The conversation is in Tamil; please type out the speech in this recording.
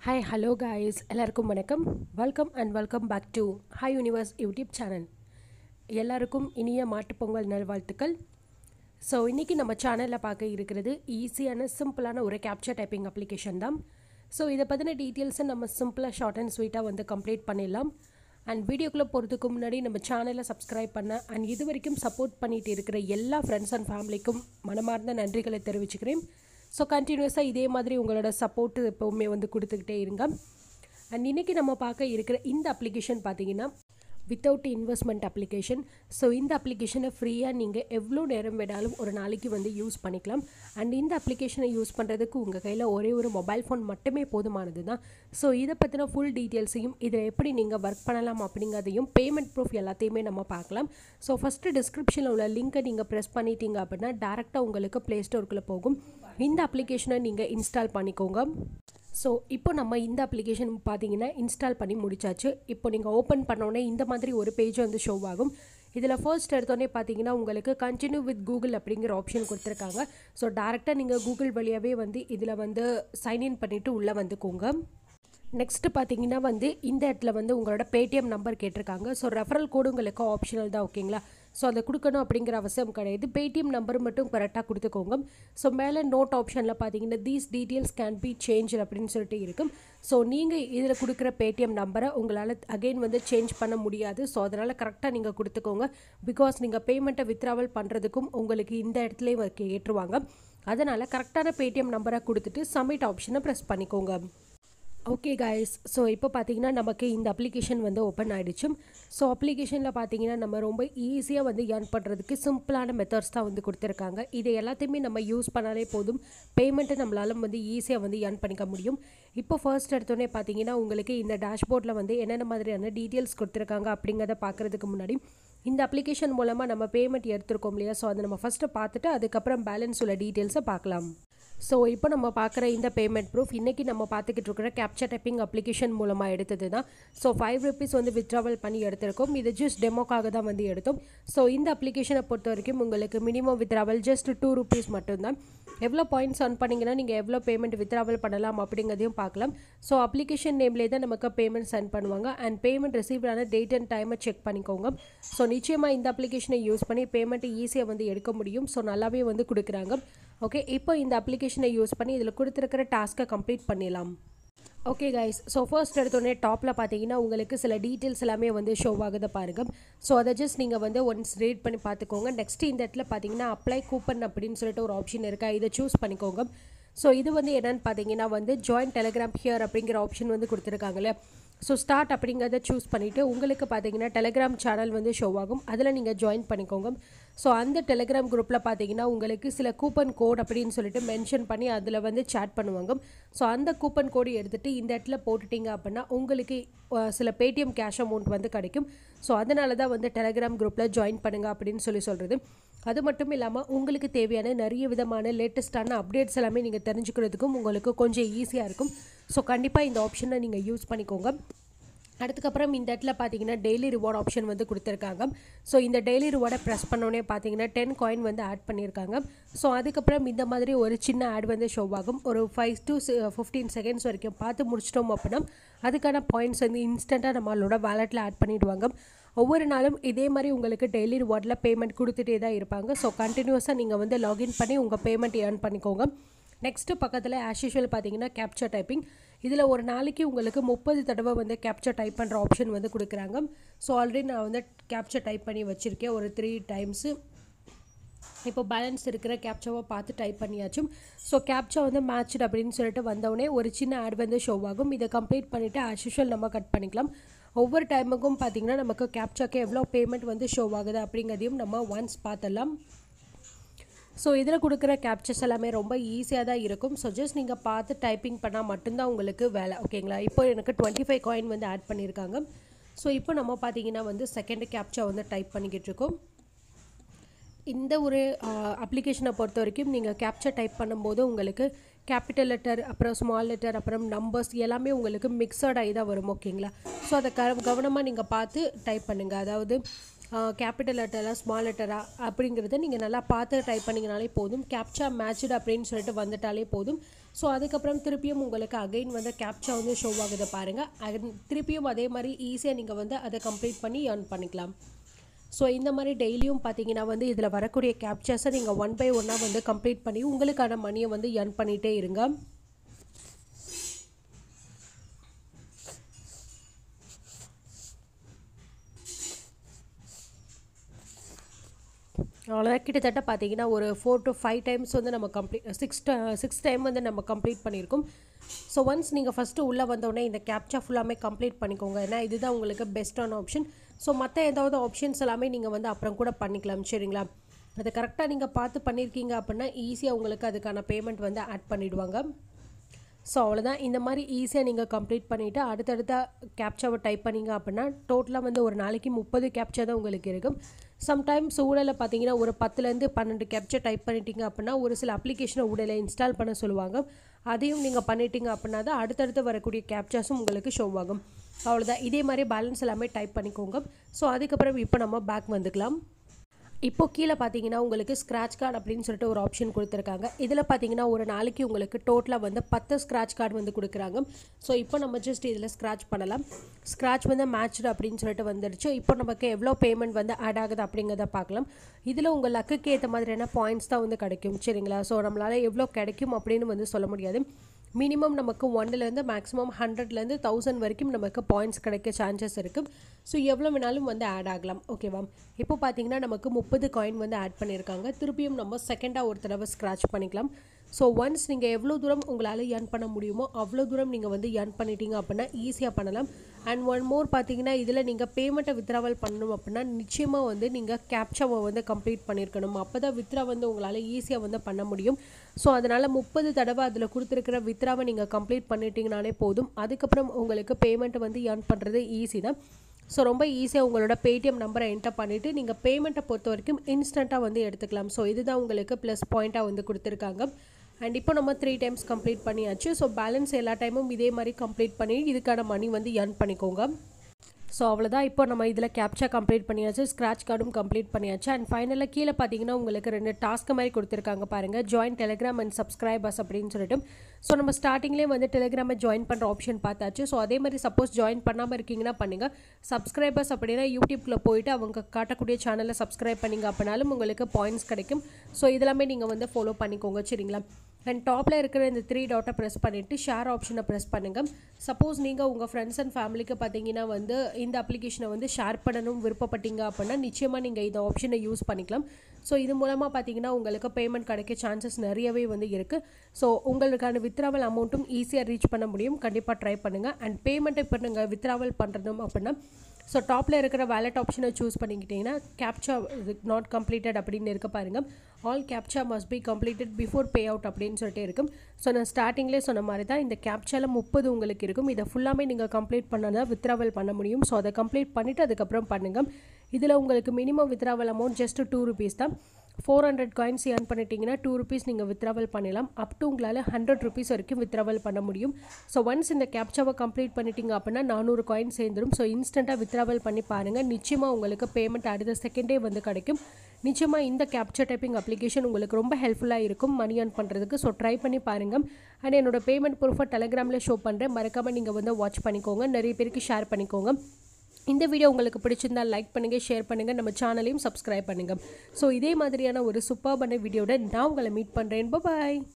ஹாய் ஹலோ காய்ஸ் எல்லாருக்கும் வணக்கம் welcome and welcome back to hi universe YouTube channel எல்லாருக்கும் இனிய மாட்டுப்பொங்கல் நல்வாழ்த்துக்கள் ஸோ இன்றைக்கி நம்ம சேனலில் பார்க்க இருக்கிறது ஈஸியான சிம்பிளான ஒரு கேப்சர் டைப்பிங் அப்ளிகேஷன் தான் ஸோ இதை பற்றின டீட்டெயில்ஸை நம்ம சிம்பிளாக ஷார்ட் அண்ட் ஸ்வீட்டாக வந்து கம்ப்ளீட் பண்ணிடலாம் அண்ட் வீடியோக்குள்ளே போகிறதுக்கு முன்னாடி நம்ம சேனலை சப்ஸ்கிரைப் பண்ண அண்ட் இது வரைக்கும் சப்போர்ட் பண்ணிட்டு இருக்கிற எல்லா ஃப்ரெண்ட்ஸ் அண்ட் ஃபேமிலிக்கும் மனமார்ந்த நன்றிகளை தெரிவிச்சுக்கிறேன் ஸோ கண்டினியூஸாக இதே மாதிரி உங்களோட சப்போர்ட் எப்போவுமே வந்து கொடுத்துக்கிட்டே இருங்க அண்ட் இன்றைக்கி நம்ம பார்க்க இருக்கிற இந்த அப்ளிகேஷன் பார்த்தீங்கன்னா வித்தவுட் இன்வெஸ்ட்மெண்ட் அப்ளிகேஷன் ஸோ இந்த அப்ளிகேஷனை ஃப்ரீயாக நீங்கள் எவ்வளோ நேரம் வேணாலும் ஒரு நாளைக்கு வந்து யூஸ் பண்ணிக்கலாம் அண்ட் இந்த அப்ளிகேஷனை யூஸ் பண்ணுறதுக்கு உங்கள் கையில் ஒரே ஒரு மொபைல் ஃபோன் மட்டுமே போதுமானது தான் ஸோ இதை பற்றின ஃபுல் டீட்டெயில்ஸையும் இதில் எப்படி நீங்கள் ஒர்க் பண்ணலாம் அப்படிங்கிறதையும் பேமெண்ட் ப்ரூஃப் எல்லாத்தையுமே நம்ம பார்க்கலாம் ஸோ ஃபஸ்ட்டு டிஸ்கிரிப்ஷனில் உள்ள லிங்க்கை நீங்கள் ப்ரெஸ் பண்ணிட்டீங்க அப்படின்னா டேரெக்டாக உங்களுக்கு ப்ளே ஸ்டோருக்குள்ளே போகும் இந்த அப்ளிகேஷனை நீங்கள் இன்ஸ்டால் பண்ணிக்கோங்க ஸோ இப்போ நம்ம இந்த அப்ளிகேஷன் பார்த்தீங்கன்னா இன்ஸ்டால் பண்ணி முடிச்சாச்சு இப்போ நீங்கள் ஓப்பன் பண்ணோன்னே இந்த மாதிரி ஒரு பேஜ் வந்து ஷோ ஆகும் இதில் ஃபர்ஸ்ட் எடுத்தோடனே பார்த்தீங்கன்னா உங்களுக்கு கண்டினியூ வித் கூகுள் அப்படிங்கிற ஆப்ஷன் கொடுத்துருக்காங்க ஸோ டேரெக்டாக நீங்கள் கூகுள் வழியாகவே வந்து இதில் வந்து சைன்இன் பண்ணிவிட்டு உள்ளே வந்துக்கோங்க நெக்ஸ்ட்டு பார்த்தீங்கன்னா வந்து இந்த இடத்துல வந்து உங்களோட பேடிஎம் நம்பர் கேட்டிருக்காங்க ஸோ ரெஃபரல் கோடு உங்களுக்கு ஆப்ஷனல் தான் ஓகேங்களா ஸோ அதை கொடுக்கணும் அப்படிங்கிற அவசியம் கிடையாது பேடிஎம் நம்பர் மட்டும் கரெக்டாக கொடுத்துக்கோங்க ஸோ மேலே நோட் ஆப்ஷனில் பார்த்தீங்கன்னா these details can be change அப்படின்னு சொல்லிட்டு இருக்கும் ஸோ நீங்கள் இதில் கொடுக்குற பேடிஎம் நம்பரை உங்களால் அகைன் வந்து சேஞ்ச் பண்ண முடியாது ஸோ அதனால் கரெக்டாக நீங்கள் கொடுத்துக்கோங்க பிகாஸ் நீங்கள் பேமெண்ட்டை வித்ராவல் பண்ணுறதுக்கும் உங்களுக்கு இந்த இடத்துலேயே ஏற்றுவாங்க அதனால் கரெக்டான பேடிஎம் நம்பரை கொடுத்துட்டு சப்மிட் ஆப்ஷனை ப்ரெஸ் பண்ணிக்கோங்க ஓகே காய்ஸ் ஸோ இப்போ பார்த்தீங்கன்னா நமக்கு இந்த அப்ளிகேஷன் வந்து ஓப்பன் ஆகிடுச்சு ஸோ அப்ளிகேஷனில் பார்த்தீங்கன்னா நம்ம ரொம்ப ஈஸியாக வந்து ஏர்ன் பண்ணுறதுக்கு சிம்பிளான மெத்தட்ஸ் தான் வந்து கொடுத்துருக்காங்க இதை எல்லாத்தையுமே நம்ம யூஸ் பண்ணாலே போதும் பேமெண்ட்டை நம்மளால வந்து ஈஸியாக வந்து ஏர்ன் பண்ணிக்க முடியும் இப்போ ஃபர்ஸ்ட் எடுத்தோடனே பார்த்தீங்கன்னா உங்களுக்கு இந்த டேஷ்போர்டில் வந்து என்னென்ன மாதிரியான டீட்டெயில்ஸ் கொடுத்துருக்காங்க அப்படிங்கிறத பார்க்குறதுக்கு முன்னாடி இந்த அப்ளிகேஷன் மூலமாக நம்ம பேமெண்ட் எடுத்திருக்கோம் இல்லையா ஸோ அதை நம்ம ஃபஸ்ட்டு பார்த்துட்டு அதுக்கப்புறம் பேலன்ஸ் உள்ள டீட்டெயில்ஸை பார்க்கலாம் ஸோ இப்போ நம்ம பார்க்குற இந்த பேமெண்ட் ப்ரூஃப் இன்றைக்கி நம்ம பார்த்துக்கிட்டு இருக்கிற கேப்சர் டைப்பிங் அப்ளிகேஷன் மூலமாக எடுத்தது தான் ஸோ ஃபைவ் ருபீஸ் வந்து வித்ட்ராவல் பண்ணி எடுத்திருக்கோம் இது ஜஸ்ட் டெமோக்காக தான் வந்து எடுத்தோம் ஸோ இந்த அப்ளிகேஷனை பொறுத்த வரைக்கும் உங்களுக்கு minimum withdrawal just two rupees மட்டும்தான் எவ்வளோ பாயிண்ட்ஸ் ஆன் பண்ணிங்கன்னா நீங்கள் எவ்வளோ பேமெண்ட் வித்ட்ராவல் பண்ணலாம் அப்படிங்கிறதையும் பார்க்கலாம் ஸோ அப்ளிகேஷன் நேம்லேயே தான் நமக்கு பேமெண்ட் சென்ட் பண்ணுவாங்க அண்ட் பேமெண்ட் ரிசீவ் ஆன டேட் அண்ட் டைமை செக் பண்ணிக்கோங்க ஸோ நிச்சயமாக இந்த அப்ளிகேஷனை யூஸ் பண்ணி பேமெண்ட்டை ஈஸியாக வந்து எடுக்க முடியும் ஸோ நல்லாவே வந்து கொடுக்குறாங்க ஓகே இப்போ இந்த அப்ளிகேஷனை யூஸ் பண்ணி இதில் கொடுத்துருக்கிற டாஸ்க்கை கம்ப்ளீட் பண்ணிடலாம் ஓகே கைஸ் ஸோ ஃபர்ஸ்ட் எடுத்தோடனே டாப்பில் பார்த்தீங்கன்னா உங்களுக்கு சில டீட்டெயில்ஸ் எல்லாமே வந்து ஷோ ஆகுது பாருங்கள் ஸோ அதை ஜஸ்ட் நீங்கள் வந்து ஒன்ஸ் ரீட் பண்ணி பார்த்துக்கோங்க நெக்ஸ்ட் இந்த இடத்துல பார்த்தீங்கன்னா அப்ளை கூப்பன் அப்படின்னு சொல்லிட்டு ஒரு ஆப்ஷன் இருக்கா இதை சூஸ் பண்ணிக்கோங்க ஸோ இது வந்து என்னென்னு பார்த்தீங்கன்னா வந்து ஜாயின் டெலிகிராம் ஹியர் அப்படிங்கிற ஆப்ஷன் வந்து கொடுத்துருக்காங்களே ஸோ ஸ்டார்ட் அப்படிங்கிறத சூஸ் பண்ணிவிட்டு உங்களுக்கு பார்த்தீங்கன்னா டெலிகிராம் சேனல் வந்து ஷோ ஆகும் அதில் நீங்கள் ஜாயின் பண்ணிக்கோங்க ஸோ அந்த டெலிகிராம் குரூப்பில் பார்த்தீங்கன்னா உங்களுக்கு சில கூப்பன் கோட் அப்படின்னு சொல்லிட்டு மென்ஷன் பண்ணி அதில் வந்து சேட் பண்ணுவாங்க ஸோ அந்த கூப்பன் கோடு எடுத்துகிட்டு இந்த இடத்துல போட்டுட்டீங்க அப்படின்னா உங்களுக்கு சில பேடிஎம் கேஷ் அமௌண்ட் வந்து கிடைக்கும் ஸோ அதனால தான் வந்து டெலிகிராம் குரூப்பில் ஜாயின் பண்ணுங்கள் அப்படின்னு சொல்லி சொல்கிறது அது மட்டும் இல்லாமல் உங்களுக்கு தேவையான நிறைய விதமான லேட்டஸ்ட்டான அப்டேட்ஸ் எல்லாமே நீங்கள் தெரிஞ்சுக்கிறதுக்கும் உங்களுக்கு கொஞ்சம் ஈஸியாக இருக்கும் ஸோ கண்டிப்பாக இந்த ஆப்ஷனை நீங்கள் யூஸ் பண்ணிக்கோங்க அதுக்கப்புறம் இந்த இடத்துல பார்த்தீங்கன்னா டெய்லி ரிவார்ட் ஆப்ஷன் வந்து கொடுத்துருக்காங்க ஸோ இந்த டெய்லி ரிவார்டை ப்ரெஸ் பண்ணோன்னே பார்த்தீங்கன்னா டென் காயின் வந்து ஆட் பண்ணியிருக்காங்க ஸோ அதுக்கப்புறம் இந்த மாதிரி ஒரு சின்ன ஆட் வந்து ஷோ ஆகும் ஒரு ஃபைவ் டு ஃபிஃப்டீன் செகண்ட்ஸ் வரைக்கும் பார்த்து முடிச்சிட்டோம் அப்படின்னா அதுக்கான பாயிண்ட்ஸ் வந்து இன்ஸ்டண்ட்டாக நம்மளோட வேலெட்டில் ஆட் பண்ணிவிடுவாங்க ஒவ்வொரு நாளும் இதே மாதிரி உங்களுக்கு டெய்லி ரிவார்டில் பேமெண்ட் கொடுத்துட்டே தான் இருப்பாங்க ஸோ கண்டினியூஸாக நீங்கள் வந்து லாகின் பண்ணி உங்கள் பேமெண்ட் ஏர்ன் பண்ணிக்கோங்க நெக்ஸ்ட்டு பக்கத்தில் ஆஸ் யூஷுவல் பார்த்தீங்கன்னா கேப்சர் டைப்பிங் இதில் ஒரு நாளைக்கு உங்களுக்கு முப்பது தடவை வந்து கேப்சர் டைப் பண்ணுற ஆப்ஷன் வந்து கொடுக்குறாங்க ஸோ ஆல்ரெடி நான் வந்து கேப்சர் டைப் பண்ணி வச்சுருக்கேன் ஒரு த்ரீ டைம்ஸு இப்போ பேலன்ஸ் இருக்கிற கேப்சாவை பார்த்து டைப் பண்ணியாச்சும் ஸோ கேப்சா வந்து மேட்ச்டு அப்படின்னு சொல்லிட்டு வந்தவுடனே ஒரு சின்ன ஆட் வந்து ஷோ ஆகும் இதை கம்ப்ளீட் பண்ணிவிட்டு ஆஸ் யூஷுவல் நம்ம கட் பண்ணிக்கலாம் ஒவ்வொரு டைமுக்கும் பார்த்திங்கன்னா நமக்கு கேப்சாக்கு எவ்வளோ பேமெண்ட் வந்து ஷோ ஆகுது அப்படிங்கிறதையும் நம்ம ஒன்ஸ் பார்த்துடலாம் ஸோ இதில் கொடுக்குற கேப்சர்ஸ் எல்லாமே ரொம்ப ஈஸியாக தான் இருக்கும் ஸோ ஜஸ்ட் நீங்கள் பார்த்து டைப்பிங் பண்ணால் மட்டும்தான் உங்களுக்கு வேலை ஓகேங்களா இப்போ எனக்கு டுவெண்ட்டி ஃபைவ் காயின் வந்து ஆட் பண்ணியிருக்காங்க ஸோ இப்போ நம்ம பார்த்தீங்கன்னா வந்து செகண்ட் கேப்சா வந்து டைப் பண்ணிக்கிட்டு இருக்கோம் இந்த ஒரு அப்ளிகேஷனை பொறுத்த வரைக்கும் நீங்கள் கேப்சர் டைப் பண்ணும்போது உங்களுக்கு கேபிட்டல் லெட்டர் அப்புறம் ஸ்மால் லெட்டர் அப்புறம் நம்பர்ஸ் எல்லாமே உங்களுக்கு மிக்சட் ஆகி தான் வரும் ஓகேங்களா ஸோ அதை க கவனமாக நீங்கள் பார்த்து டைப் பண்ணுங்கள் அதாவது கேபிட்டல் லெட்டரா ஸ்மால் லெட்டரா அப்படிங்கிறத நீங்கள் நல்லா பார்த்து டைப் பண்ணிங்கனாலே போதும் கேப்சா மேட்ச்டு அப்படின்னு சொல்லிட்டு வந்துட்டாலே போதும் ஸோ அதுக்கப்புறம் திருப்பியும் உங்களுக்கு அகைன் வந்து கேப்சா வந்து ஷோ ஆகுது பாருங்கள் அது திருப்பியும் அதே மாதிரி ஈஸியாக நீங்கள் வந்து அதை கம்ப்ளீட் பண்ணி ஏர்ன் பண்ணிக்கலாம் ஸோ இந்த மாதிரி டெய்லியும் பார்த்தீங்கன்னா வந்து இதில் வரக்கூடிய கேப்சர்ஸை நீங்கள் ஒன் பை ஒன்னாக வந்து கம்ப்ளீட் பண்ணி உங்களுக்கான மணியை வந்து ஏர்ன் பண்ணிகிட்டே இருங்க அவ்வளோதான் கிட்டத்தட்ட பார்த்தீங்கன்னா ஒரு ஃபோர் டு ஃபைவ் டைம்ஸ் வந்து நம்ம கம்ப்ளீட் சிக்ஸ் சிக்ஸ் டைம் வந்து நம்ம கம்ப்ளீட் பண்ணியிருக்கோம் ஸோ ஒன்ஸ் நீங்கள் ஃபஸ்ட்டு உள்ளே வந்தோடனே இந்த கேப்சா ஃபுல்லாமே கம்ப்ளீட் பண்ணிக்கோங்க ஏன்னா இதுதான் உங்களுக்கு பெஸ்ட்டான ஆப்ஷன் ஸோ மற்ற ஏதாவது ஆப்ஷன்ஸ் எல்லாமே நீங்கள் வந்து அப்புறம் கூட பண்ணிக்கலாம் சரிங்களா அது கரெக்டாக நீங்கள் பார்த்து பண்ணியிருக்கீங்க அப்படின்னா ஈஸியாக உங்களுக்கு அதுக்கான பேமெண்ட் வந்து ஆட் பண்ணிவிடுவாங்க ஸோ அவ்வளோதான் இந்த மாதிரி ஈஸியாக நீங்கள் கம்ப்ளீட் பண்ணிவிட்டு அடுத்தடுத்த கேப்சாவை டைப் பண்ணிங்க அப்படின்னா டோட்டலாக வந்து ஒரு நாளைக்கு முப்பது கேப்சா தான் உங்களுக்கு இருக்கும் சம்டைம்ஸ் ஊழலில் பார்த்தீங்கன்னா ஒரு பத்துலேருந்து பன்னெண்டு கேப்சா டைப் பண்ணிட்டீங்க அப்படின்னா ஒரு சில அப்ளிகேஷனை ஊழலை இன்ஸ்டால் பண்ண சொல்லுவாங்க அதையும் நீங்கள் பண்ணிட்டீங்க அப்படின்னா தான் அடுத்தடுத்து வரக்கூடிய கேப்சாஸும் உங்களுக்கு ஷோ ஆகும் அவ்வளோதான் இதே மாதிரி பேலன்ஸ் எல்லாமே டைப் பண்ணிக்கோங்க ஸோ அதுக்கப்புறம் இப்போ நம்ம பேக் வந்துக்கலாம் இப்போ கீழே பார்த்தீங்கன்னா உங்களுக்கு ஸ்க்ராட்ச் கார்டு அப்படின்னு சொல்லிட்டு ஒரு ஆப்ஷன் கொடுத்துருக்காங்க இதில் பார்த்தீங்கன்னா ஒரு நாளைக்கு உங்களுக்கு டோட்டலாக வந்து பத்து ஸ்க்ராட்ச் கார்டு வந்து கொடுக்குறாங்க ஸோ இப்போ நம்ம ஜஸ்ட் இதில் ஸ்க்ராட்ச் பண்ணலாம் ஸ்க்ராட்ச் வந்து மேட்ச்டு அப்படின்னு சொல்லிட்டு வந்துடுச்சு இப்போ நமக்கு எவ்வளோ பேமெண்ட் வந்து ஆட் ஆகுது அப்படிங்கிறத பார்க்கலாம் இதில் உங்கள் லக்குக்கு ஏற்ற மாதிரியான பாயிண்ட்ஸ் தான் வந்து கிடைக்கும் சரிங்களா ஸோ நம்மளால் எவ்வளோ கிடைக்கும் அப்படின்னு வந்து சொல்ல முடியாது மினிமம் நமக்கு ஒன்லேருந்து மேக்ஸிமம் ஹண்ட்ரட்லேருந்து தௌசண்ட் வரைக்கும் நமக்கு பாயிண்ட்ஸ் கிடைக்க சான்சஸ் இருக்குது ஸோ எவ்வளோ வேணாலும் வந்து ஆட் ஆகலாம் ஓகேவா இப்போ பார்த்தீங்கன்னா நமக்கு முப்பது காயின் வந்து ஆட் பண்ணியிருக்காங்க திருப்பியும் நம்ம செகண்டாக ஒரு தடவை ஸ்க்ராட்ச் பண்ணிக்கலாம் ஸோ ஒன்ஸ் நீங்கள் எவ்வளோ தூரம் உங்களால் ஏர்ன் பண்ண முடியுமோ அவ்வளோ தூரம் நீங்கள் வந்து ஏர்ன் பண்ணிட்டீங்க அப்படின்னா ஈஸியாக பண்ணலாம் அண்ட் ஒன் மோர் பார்த்தீங்கன்னா இதில் நீங்கள் பேமெண்ட்டை வித்ராவல் பண்ணணும் அப்படின்னா நிச்சயமாக வந்து நீங்கள் கேப்சாவை வந்து கம்ப்ளீட் பண்ணியிருக்கணும் அப்போ தான் வித்ரா வந்து உங்களால் ஈஸியாக வந்து பண்ண முடியும் ஸோ அதனால் முப்பது தடவை அதில் கொடுத்துருக்கிற வித்ராவை நீங்கள் கம்ப்ளீட் பண்ணிட்டீங்கனாலே போதும் அதுக்கப்புறம் உங்களுக்கு பேமெண்ட் வந்து ஏர்ன் பண்ணுறது ஈஸி தான் ஸோ ரொம்ப ஈஸியாக உங்களோட பேடிஎம் நம்பரை என்டர் பண்ணிவிட்டு நீங்கள் பேமெண்ட்டை பொறுத்த வரைக்கும் இன்ஸ்டண்ட்டாக வந்து எடுத்துக்கலாம் ஸோ இதுதான் உங்களுக்கு ப்ளஸ் பாயிண்ட்டாக வந்து கொடுத்துருக்காங்க அண்ட் இப்போ நம்ம த்ரீ டைம்ஸ் கம்ப்ளீட் பண்ணியாச்சு ஸோ பேலன்ஸ் எல்லா டைமும் இதே மாதிரி கம்ப்ளீட் பண்ணி இதுக்கான மணி வந்து ஏர்ன் பண்ணிக்கோங்க ஸோ அவ்வளோதான் இப்போ நம்ம இதில் கேப்சா கம்ப்ளீட் பண்ணியாச்சு ஸ்க்ராட்ச் கார்டும் கம்ப்ளீட் பண்ணியாச்சு அண்ட் ஃபைனலாக கீழே பார்த்தீங்கன்னா உங்களுக்கு ரெண்டு டாஸ்க் மாதிரி கொடுத்துருக்காங்க பாருங்கள் ஜாயின் டெலிகிராம் அண்ட் சப்ஸ்கிரைபர்ஸ் அப்படின்னு சொல்லிட்டு ஸோ நம்ம ஸ்டார்டிங்லேயே வந்து டெலிகிராமை ஜாயின் பண்ணுற ஆப்ஷன் பார்த்தாச்சு ஸோ அதே மாதிரி சப்போஸ் ஜாயின் பண்ணாமல் இருக்கீங்கன்னா பண்ணுங்கள் சப்ஸ்கிரைபர்ஸ் அப்படின்னா யூடியூப்பில் போயிட்டு அவங்க காட்டக்கூடிய சேனலை சப்ஸ்கிரைப் பண்ணிங்க அப்படின்னாலும் உங்களுக்கு பாயிண்ட்ஸ் கிடைக்கும் ஸோ இதெல்லாமே நீங்கள் வந்து ஃபாலோ பண்ணிக்கோங்க சரிங்களா அண்ட் டாப்பில் இருக்கிற இந்த த்ரீ டாட்டை ப்ரெஸ் பண்ணிவிட்டு ஷேர் ஆப்ஷனை ப்ரெஸ் பண்ணுங்கள் சப்போஸ் நீங்கள் உங்கள் ஃப்ரெண்ட்ஸ் அண்ட் ஃபேமிலிக்கு பார்த்தீங்கன்னா வந்து இந்த அப்ளிகேஷனை வந்து ஷேர் பண்ணணும் விருப்பப்பட்டீங்க அப்படின்னா நிச்சயமாக நீங்கள் இந்த ஆப்ஷனை யூஸ் பண்ணிக்கலாம் ஸோ இது மூலமாக பார்த்தீங்கன்னா உங்களுக்கு பேமெண்ட் கிடைக்க சான்சஸ் நிறையவே வந்து இருக்குது ஸோ உங்களுக்கான வித்ராவல் அமௌண்ட்டும் ஈஸியாக ரீச் பண்ண முடியும் கண்டிப்பாக ட்ரை பண்ணுங்கள் அண்ட் பேமெண்ட் இப்போ நீங்கள் வித்ராவல் பண்ணுறதும் அப்படின்னா ஸோ டாப்பில் இருக்கிற வேலட் ஆப்ஷனை சூஸ் பண்ணிக்கிட்டிங்கன்னா கேப்சா நாட் கம்ப்ளீட்டட் அப்படின்னு இருக்க பாருங்கள் all captcha must be completed before pay out அப்படின்னு சொல்லிட்டு இருக்கும் ஸோ நான் ஸ்டார்டிங்லேயே சொன்ன மாதிரி தான் இந்த கேப்சாவில் முப்பது உங்களுக்கு இருக்கும் இதை ஃபுல்லாமே நீங்கள் கம்ப்ளீட் பண்ணால் தான் வித்ராவல் பண்ண முடியும் ஸோ அதை கம்ப்ளீட் பண்ணிவிட்டு அதுக்கப்புறம் பண்ணுங்கள் இதில் உங்களுக்கு minimum withdrawal amount just two rupees தான் ஃபோர் ஹண்ட்ரட் காயின்ஸ் ஏர்ன் பண்ணிட்டீங்கன்னா டூ ருபீஸ் நீங்கள் வித்ராவல் பண்ணலாம் அப் டு உங்களால் ஹண்ட்ரட் ருபீஸ் வரைக்கும் வித்ராவல் பண்ண முடியும் ஸோ ஒன்ஸ் இந்த கேப்சாவை கம்ப்ளீட் பண்ணிட்டீங்க அப்படின்னா நானூறு காயின் சேர்ந்துடும் ஸோ இன்ஸ்டண்ட்டாக வித்ராவல் பண்ணி பாருங்கள் நிச்சயமாக உங்களுக்கு பேமெண்ட் அடுத்த செகண்டே வந்து கிடைக்கும் நிச்சயமாக இந்த கேப்சர் டைப்பிங் அப்ளிகேஷன் உங்களுக்கு ரொம்ப ஹெல்ப்ஃபுல்லாக இருக்கும் மணி ஏர்ன் பண்ணுறதுக்கு ஸோ ட்ரை பண்ணி பாருங்கள் அண்ட் என்னோட பேமெண்ட் ப்ரூஃபை டெலிகிராமில் ஷோ பண்ணுறேன் மறக்காமல் நீங்கள் வந்து வாட்ச் பண்ணிக்கோங்க நிறைய பேருக்கு ஷேர் பண்ணிக்கோங்க இந்த வீடியோ உங்களுக்கு பிடிச்சிருந்தால் லைக் பண்ணுங்கள் ஷேர் பண்ணுங்கள் நம்ம சேனலையும் சப்ஸ்கிரைப் பண்ணுங்கள் ஸோ இதே மாதிரியான ஒரு சூப்பர்பான வீடியோட நான் உங்களை மீட் பண்ணுறேன் பாய்